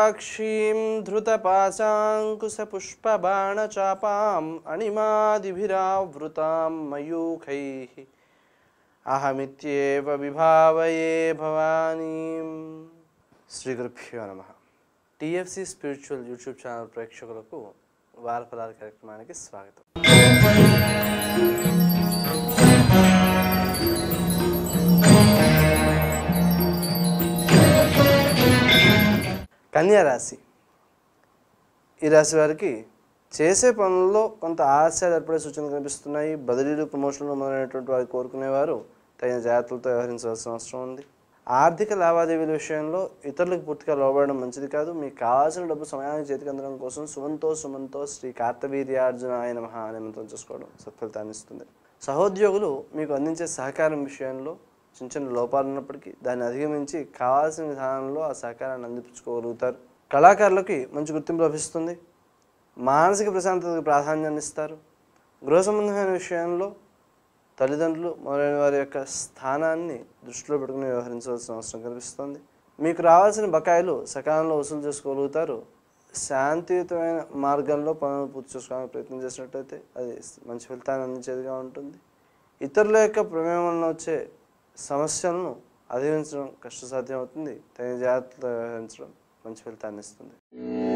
విశాలాక్షీం ధృతపాశాంకుశపుష్పబాణచాపాం అణిమాదిభిరావృతాం మయూఖైः అహమిత్యేవ విభావయే భవానీం శ్రీ గురుభ్యో నమ TFC spiritual YouTube channel ప్రేక్షకులకు వారఫలాల కార్యక్రమానికి స్వాగతం కన్యా రాశి ఈ రాశి వారికి చేసే పనుల్లో కొంత ఆలస్యాలు ఏర్పడే సూచనలు కనిపిస్తున్నాయి బదిలీలు ప్రమోషన్లు మొదలైనటువంటి వారు కోరుకునేవారు తగిన జాగ్రత్తలతో వ్యవహరించవలసిన అవసరం ఉంది ఆర్థిక లావాదేవీల విషయంలో ఇతరులకు పూర్తిగా లోబడడం మంచిది కాదు మీకు కావాల్సిన డబ్బు సమయానికి చేతికి అందడం కోసం సుమంతో సుమంతో శ్రీ కార్తవీర్యార్జున ఆయన మహా అనే మంత్రం చేసుకోవడం సత్ఫలితాన్ని ఇస్తుంది సహోద్యోగులు మీకు అందించే సహకారం విషయంలో చిన్న చిన్న లోపాలు ఉన్నప్పటికీ దాన్ని అధిగమించి కావాల్సిన విధానంలో ఆ సహకారాన్ని అందించుకోగలుగుతారు కళాకారులకి మంచి గుర్తింపు లభిస్తుంది మానసిక ప్రశాంతతకు ప్రాధాన్యాన్ని ఇస్తారు గృహ సంబంధమైన విషయంలో తల్లిదండ్రులు మొదలైన వారి యొక్క స్థానాన్ని దృష్టిలో పెట్టుకుని వ్యవహరించవలసిన అవసరం కనిపిస్తుంది మీకు రావాల్సిన బకాయిలు సకాలంలో వసూలు చేసుకోగలుగుతారు శాంతియుతమైన మార్గంలో పనులు పూర్తి చేసుకోవడానికి ప్రయత్నం చేసినట్టయితే అది మంచి ఫలితాన్ని అందించేదిగా ఉంటుంది ఇతరుల యొక్క ప్రమేయం వలన వచ్చే సమస్యలను అధిగమించడం కష్టసాధ్యం అవుతుంది తగిన జాగ్రత్తలు వ్యవహరించడం మంచి ఫలితాన్ని ఇస్తుంది